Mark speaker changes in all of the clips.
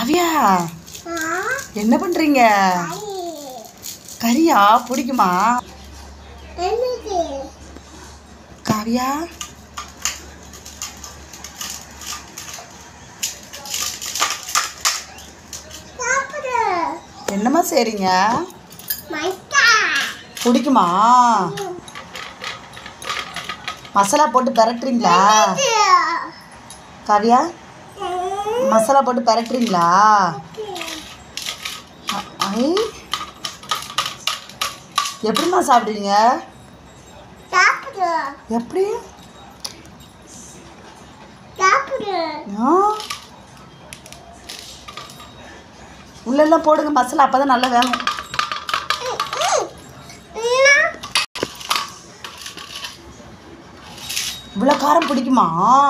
Speaker 1: காவியா என்ன பண்றீங்க கறியா பிடிக்குமா காவியா என்னம்மா செய்றீங்க பிடிக்குமா மசாலா போட்டு பெரட்டுறீங்களா காவியா மசாலா போட்டு பெரட்டுறீங்களா அ- ஐ எப்படிம்மா சாப்பிடுவீங்க எப்படி ஆ உள்ளெல்லாம் போடுங்க மசாலா அப்போ தான் நல்லா வேகும் இவ்வளோ காரம் பிடிக்குமா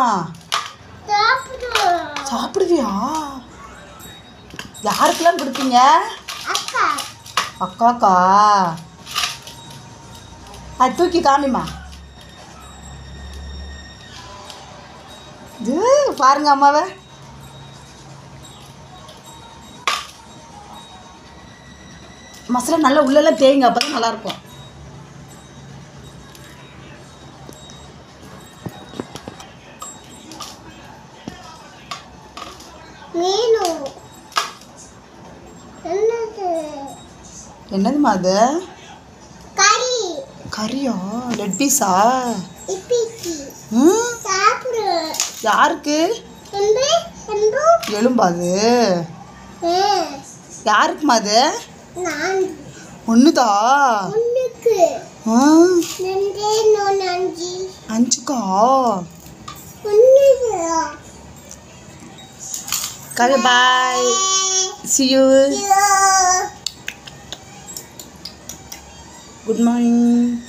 Speaker 1: சாப்பிடுவியா யாருக்கெல்லாம் கொடுப்பீங்க அக்காக்கா அது தூக்கி காமிம்மா இது பாருங்க அம்மாவை மசாலா நல்லா உள்ளெல்லாம் தேய்ங்க அப்போ தான் நல்லாயிருக்கும் என்னதும்மா அது கறியா ரெட் பீஸா ம் யாருக்கு எலும்பா அது யாருக்குமா அது
Speaker 2: நான்
Speaker 1: ஒன்றுதா
Speaker 2: உனக்கு
Speaker 1: ஆ
Speaker 2: நன்றே நோ நன்றி
Speaker 1: அஞ்சுக்கா
Speaker 2: உன்னுக்கு
Speaker 1: கவி bye see you good morning